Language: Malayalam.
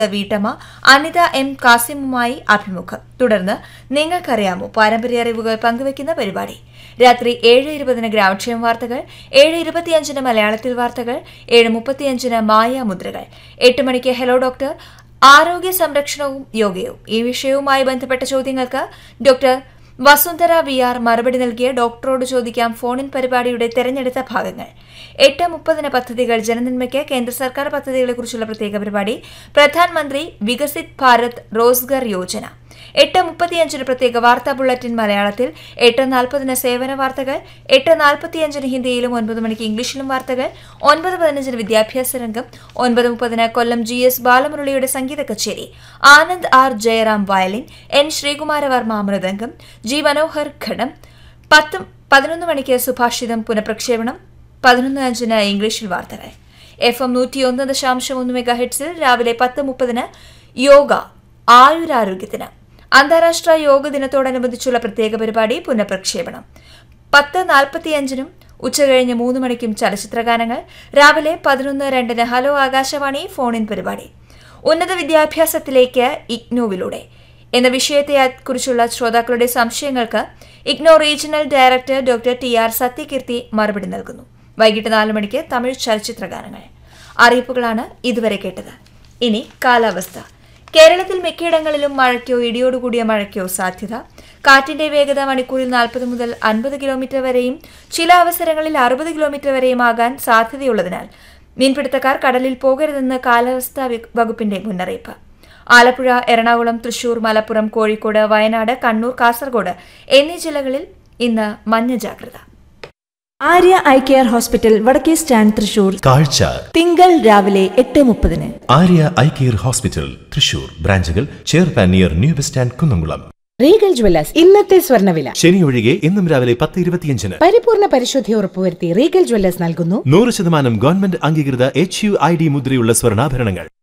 വീട്ടമ്മ അനിത എം കാസിമുമായി അഭിമുഖം തുടർന്ന് നിങ്ങൾക്കറിയാമോ പാരമ്പര്യ അറിവുകൾ പങ്കുവയ്ക്കുന്ന പരിപാടി രാത്രി ഏഴ് ഇരുപതിന് ഗ്രാമക്ഷേമ വാർത്തകൾ ഏഴ് ഇരുപത്തിയഞ്ചിന് മലയാളത്തിൽ വാർത്തകൾ ഏഴ് മുപ്പത്തിയഞ്ചിന് മായാമുദ്രകൾ എട്ട് മണിക്ക് ഹലോ ഡോക്ടർ ആരോഗ്യ സംരക്ഷണവും യോഗയും ഈ വിഷയവുമായി ബന്ധപ്പെട്ട ചോദ്യങ്ങൾക്ക് ഡോക്ടർ വസുന്ധര വി ആർ മറുപടി നൽകിയ ഡോക്ടറോട് ചോദിക്കാം ഫോണിൻ പരിപാടിയുടെ തെരഞ്ഞെടുത്ത ഭാഗങ്ങൾ എട്ട് മുപ്പതിന് പദ്ധതികൾ ജനനന്മയ്ക്ക് കേന്ദ്ര സർക്കാർ പദ്ധതികളെക്കുറിച്ചുള്ള പ്രത്യേക പരിപാടി പ്രധാനമന്ത്രി വികസിത് ഭാരത് റോസ്ഗർ യോജന എട്ട് മുപ്പത്തിയഞ്ചിന് പ്രത്യേക വാർത്താ ബുള്ളറ്റിൻ മലയാളത്തിൽ എട്ട് നാൽപ്പതിന് സേവന വാർത്തകൾ എട്ട് നാൽപ്പത്തിയഞ്ചിന് ഹിന്ദിയിലും ഒൻപത് മണിക്ക് ഇംഗ്ലീഷിലും വാർത്തകൾ ഒൻപത് പതിനഞ്ചിന് വിദ്യാഭ്യാസ രംഗം ഒൻപത് മുപ്പതിന് കൊല്ലം ജി എസ് ബാലമുരളിയുടെ സംഗീത കച്ചേരി Anand R Jayaram violin N Sreekumaravarma mridangam G Manohar ghatam പത്ത് പതിനൊന്ന് മണിക്ക് സുഭാഷിതം പുനഃപ്രക്ഷേപണം പതിനൊന്ന് അഞ്ചിന് ഇംഗ്ലീഷിൽ വാർത്തകൾ എഫ് എം നൂറ്റിയൊന്ന് ദശാംശം ഒന്ന് മെഗാ ഹെഡ്സിൽ രാവിലെ പത്ത് മുപ്പതിന് യോഗ ആയുരാരോഗ്യത്തിന് അന്താരാഷ്ട്ര യോഗ ദിനത്തോടനുബന്ധിച്ചുള്ള പ്രത്യേക പരിപാടി പുനഃപ്രക്ഷേപണം പത്ത് നാൽപ്പത്തിയഞ്ചിനും ഉച്ചകഴിഞ്ഞ് മൂന്ന് മണിക്കും ചലച്ചിത്രഗാനങ്ങൾ രാവിലെ പതിനൊന്ന് രണ്ടിന് ഹലോ ആകാശവാണി ഫോണിൻ പരിപാടി ഉന്നത വിദ്യാഭ്യാസത്തിലേക്ക് ഇഗ്നോവിലൂടെ എന്ന വിഷയത്തെക്കുറിച്ചുള്ള ശ്രോതാക്കളുടെ സംശയങ്ങൾക്ക് IGNOU regional director doctor T R Sathyakeerthi മറുപടി നൽകുന്നു വൈകിട്ട് നാല് മണിക്ക് തമിഴ് ചലച്ചിത്രഗാനങ്ങൾ അറിയിപ്പുകളാണ് ഇതുവരെ കേട്ടത് ഇനി കാലാവസ്ഥ കേരളത്തിൽ മിക്കയിടങ്ങളിലും മഴയ്ക്കോ ഇടിയോടുകൂടിയ മഴയ്ക്കോ സാധ്യത കാറ്റിന്റെ വേഗത മണിക്കൂറിൽ നാൽപ്പത് മുതൽ അൻപത് കിലോമീറ്റർ വരെയും ചില അവസരങ്ങളിൽ അറുപത് കിലോമീറ്റർ വരെയും ആകാൻ സാധ്യതയുള്ളതിനാൽ മീൻപിടുത്തക്കാർ കടലിൽ പോകരുതെന്ന് കാലാവസ്ഥാ വി- വകുപ്പിന്റെ മുന്നറിയിപ്പ് ആലപ്പുഴ എറണാകുളം തൃശൂർ മലപ്പുറം കോഴിക്കോട് വയനാട് കണ്ണൂർ കാസർഗോഡ് എന്നീ ജില്ലകളിൽ ഇന്ന് മഞ്ഞ ജാഗ്രത Arya eye care hospital Vadakke stand Thrissur കാഴ്ച തിങ്കൾ രാവിലെ എട്ട് മുപ്പതിന് Arya eye care hospital Thrissur ബ്രാഞ്ചുകൾ ചേർപ്പാൻ near new bus stand Kunnamkulam Regal jewellers ഇന്നത്തെ സ്വർണ്ണവില ശനി ഒഴികെ ഇന്നും രാവിലെ പത്ത് ഇരുപത്തിയഞ്ചിന് പരിപൂർണ പരിശുദ്ധി ഉറപ്പുവരുത്തി റീഗൽ ജ്വല്ലേഴ്സ് നൽകുന്നു നൂറ് ശതമാനം ഗവൺമെന്റ് അംഗീകൃത എച്ച് യു ഐ ഡി മുദ്രയുള്ള സ്വർണ്ണാഭരണങ്ങൾ